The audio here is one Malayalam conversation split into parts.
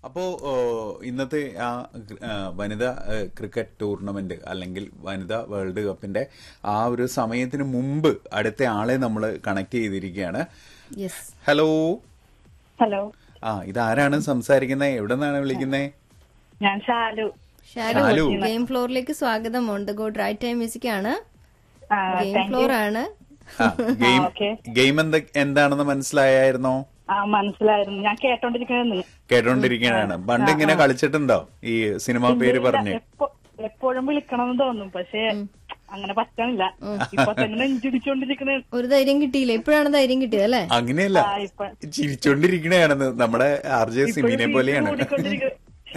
അപ്പോ ഓ, ഇന്നത്തെ ആ ആ, വനിതാ ഏ, ക്രിക്കറ്റ് ടൂർണമെന്റ് അല്ലെങ്കിൽ വനിതാ വേൾഡ് കപ്പിന്റെ ആ ഒരു സമയത്തിന് മുമ്പ് അടുത്ത ആളെ നമ്മൾ കണക്ട് ചെയ്തിരിക്കുകയാണ് യെസ് ഹലോ ഹലോ ആ ഇതാരാണ് സംസാരിക്കുന്നത് എവിടെ നിന്നാണ് വിളിക്കുന്നത് ഞാൻ ഷാലു ഷാലു ഷാലു. ഗെയിം ഫ്ലോറിലേക്ക് സ്വാഗതം on the god right time music ആണ് ആ, ഗെയിം thank you. ഫ്ലോർ ആണ് ഗെയിം okay. ഗെയിം എന്ത എന്താണെന്ന് മനസ്സിലായായിരുന്നോ ആ മനസ്സിലായിരുന്നു ഞാൻ കേട്ടോണ്ടിരിക്കുന്നത് കേട്ടോണ്ടിരിക്കുകയാണ് പണ്ട് ഇങ്ങനെ കളിച്ചിട്ടുണ്ടോ ഈ സിനിമ പേര് പറഞ്ഞ് എപ്പോഴും വിളിക്കണം എന്ന് തോന്നും പക്ഷെ അങ്ങനെ പറ്റണില്ല ഇപ്പൊ തന്നെ നെഞ്ചിടിച്ചോണ്ടിരിക്കണ ഒരു ധൈര്യം കിട്ടിയില്ല ഇപ്പോഴാണ് ധൈര്യം കിട്ടിയത് അല്ലേ അങ്ങനെയല്ല ആ, ഇപ്പൊ- ചിരിച്ചോണ്ടിരിക്കണെയാണെന്ന് നമ്മുടെ ആർ ജെ സിമിനെ പോലെയാണ് കൂടിക്കൊണ്ടിരിക്കുന്ന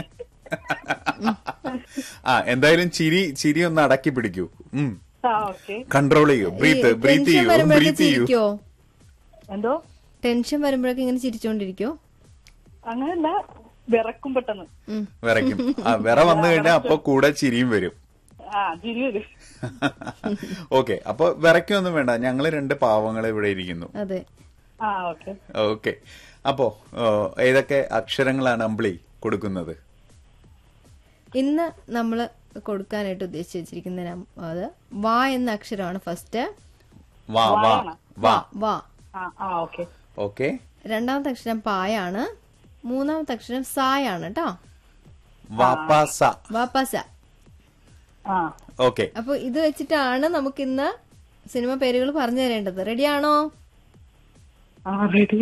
ആ എന്തായാലും ചിരി ചിരി ഒന്ന് അടക്കി പിടിക്കൂ ഉം ആ ഓക്കെ കൺട്രോൾ ചെയ്യൂ ബ്രീത്ത് ബ്രീത്ത് ടെൻഷൻ ചെയ്യൂ വരുമ്പോഴൊക്കെ ബ്രീത്ത് ചെയ്യൂ ചിരിക്കോ എന്തോ ടെൻഷൻ വരുമ്പോഴൊക്കെ ഇങ്ങനെ ചിരിച്ചോണ്ടിരിക്കോ അങ്ങനല്ല വിറക്കും പെട്ടെന്ന് ഉം. വിറയ്ക്കും ആ വിറ വന്നു കഴിഞ്ഞാൽ അപ്പൊ കൂടെ ചിരിയും വരും ആ ചിരി വരും ഓക്കെ അപ്പൊ വിറയ്ക്കൊന്നും വേണ്ട ഞങ്ങള് രണ്ട് പാവങ്ങൾ ഇവിടെ ഇരിക്കുന്നു അതെ ആ ഓക്കെ ഓക്കെ അപ്പോ ഓ, ഏതൊക്കെ അക്ഷരങ്ങളാണ് അമ്പിളി കൊടുക്കുന്നത് ഇന്ന് നമ്മൾ കൊടുക്കാനായിട്ട് ഉദ്ദേശിച്ച് വെച്ചിരിക്കുന്ന നം- അത് വാ എന്ന അക്ഷരമാണ് ഫസ്റ്റ് വാ വാ വായാണ്. വാ വാ ആ ആ ഓക്കെ ഓക്കെ രണ്ടാമത്തെ അക്ഷരം പായാണ് മൂന്നാമത്തെ അക്ഷരം സായാണ് കേട്ടോ വാപ്പാസ വാപ്പാസ ആ ഓക്കെ അപ്പൊ ഇത് വെച്ചിട്ടാണ് നമുക്ക് ഇന്ന് സിനിമ പേരുകൾ പറഞ്ഞു തരേണ്ടത് റെഡിയാണോ ആ റെഡി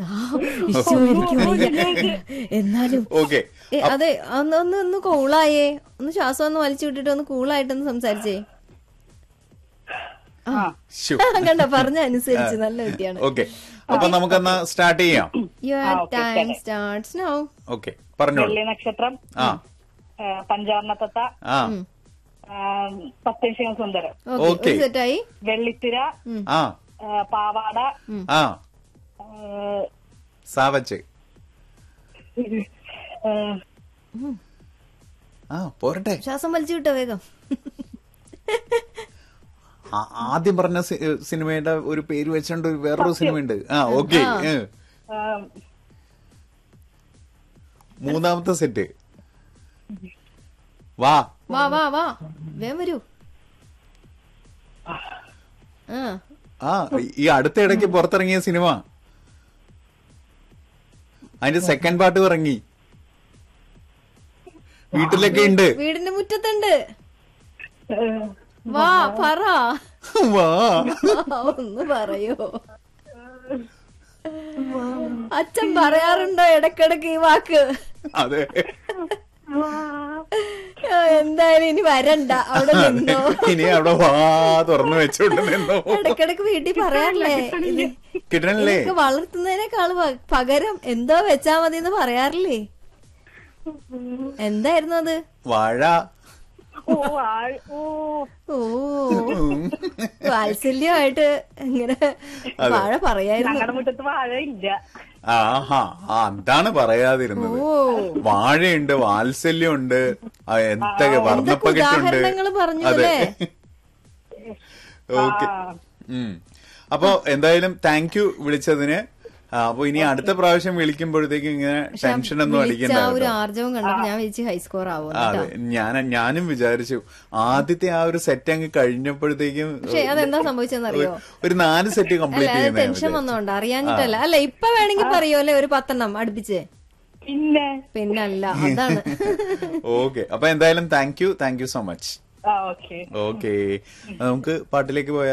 എന്നാലും ഓക്കെ ഏ, അതെ ഒന്ന് ഒന്ന് ഒന്ന് കൂളായേ ഒന്ന് ശ്വാസം ഒന്ന് വലിച്ചു വിട്ടിട്ട് ഒന്ന് കൂളായിട്ടൊന്ന് സംസാരിച്ചേ ആ കണ്ട പറഞ്ഞ അനുസരിച്ച് നല്ല കുട്ടിയാണ് ഓക്കെ അപ്പൊ നമുക്കെന്നാ സ്റ്റാർട്ട് ചെയ്യാം your time starts now okay പറഞ്ഞോളൂ വെള്ളി നക്ഷത്രം ആ പഞ്ചാർണത്തത്ത ആ സത്യശിവ സുന്ദരം ഓക്കെ Okay. ഒരു സെറ്റായി വെള്ളിത്തിര ആ ആ, പാവാട ആ ആ, സാവച്ച് ആ, ആ പോരട്ടെ ശ്വാസം വലിച്ചു വിട്ടോ വേഗം ആ- ആദ്യം പറഞ്ഞ സി- സിനിമയുടെ ഒരു പേര് വെച്ചോണ്ട് ഒരു വേറൊരു സിനിമയുണ്ട് ആ ഓക്കെ ആ, മൂന്നാമത്തെ സെറ്റ് വാ വാ വാ വാ വേഗം വരൂ ആ ആ ഈ അടുത്ത ഇടയ്ക്ക് പുറത്തിറങ്ങിയ സിനിമ അതിന്റെ സെക്കൻഡ് പാർട്ട് ഇറങ്ങി വീട്ടിലൊക്കെ ഉണ്ട് വീടിന്റെ മുറ്റത്തുണ്ട് ആ, വാ പറ വാ ആ, ഒന്ന് പറയോ അച്ഛൻ പറയാറുണ്ടോ ഇടക്കിടക്ക് ഈ വാക്ക് അതെ ആ, എന്തായാലും ഇനി വരണ്ട അവിടെ നിന്നോ ഇനി അവിടെ വാ തുറന്നു വെച്ചോണ്ട് നിന്നോ ഇടക്കിടക്ക് വീട്ടിൽ പറയാറില്ലേ ഇത് കിട്ടണല്ലേ ഇതൊക്കെ വളർത്തുന്നതിനേക്കാൾ പ- പകരം എന്തോ വെച്ചാ മതി എന്ന് പറയാറില്ലേ എന്തായിരുന്നു അത് വാഴ ഓ ആ- ഓ ഓ വാത്സല്യമായിട്ട് ഇങ്ങനെ വാഴ പറയായിരുന്നു ഞങ്ങളുടെ മുറ്റത്ത് വാഴ ഇല്ല ആഹാ ആ അതാണ് പറയാതിരുന്നത് ഓ വാഴയുണ്ട് വാത്സല്യമുണ്ട് ആ, എന്തൊക്കെ വർണ്ണപ്പകിട്ടുണ്ട് ഉദാഹരണങ്ങള് പറഞ്ഞു അതെ അല്ലേ? ഓക്കെ അപ്പോ എന്തായാലും താങ്ക് യു വിളിച്ചതിന് ആ, അപ്പൊ ഇനി അടുത്ത പ്രാവശ്യം വിളിക്കുമ്പോഴത്തേക്കും ഇങ്ങനെ ടെൻഷൻ ഒന്നും വിളിച്ച അടിക്കണ്ട ആ ഒരു കേട്ടോ. ആർജവം കണ്ടപ്പോ ഞാൻ വിളിച്ച് ഹൈസ്കോർ ആവും ആ, അതെ ഞാൻ ഞാനും വിചാരിച്ചു ആദ്യത്തെ ആ ഒരു സെറ്റ് അങ്ങ് കഴിഞ്ഞപ്പോഴത്തേക്കും പക്ഷെ അതെന്താ സംഭവിച്ചെന്നറിയോ ഒരു നാല് സെറ്റ് അല്ല കംപ്ലീറ്റ് അത് ടെൻഷൻ ചെയ്യുന്ന വന്നോണ്ട് അറിയാഞ്ഞിട്ടല്ല അല്ല ഇപ്പൊ വേണമെങ്കിൽ പറയോ അല്ലെ ഒരു പത്തെണ്ണം അടുപ്പിച്ച് പിന്നെ പിന്നല്ല അതാണ് ഓക്കെ അപ്പൊ എന്തായാലും thank you thank you so much ആ ഓക്കെ ഓക്കെ നമുക്ക് പാട്ടിലേക്ക് പോയാൽ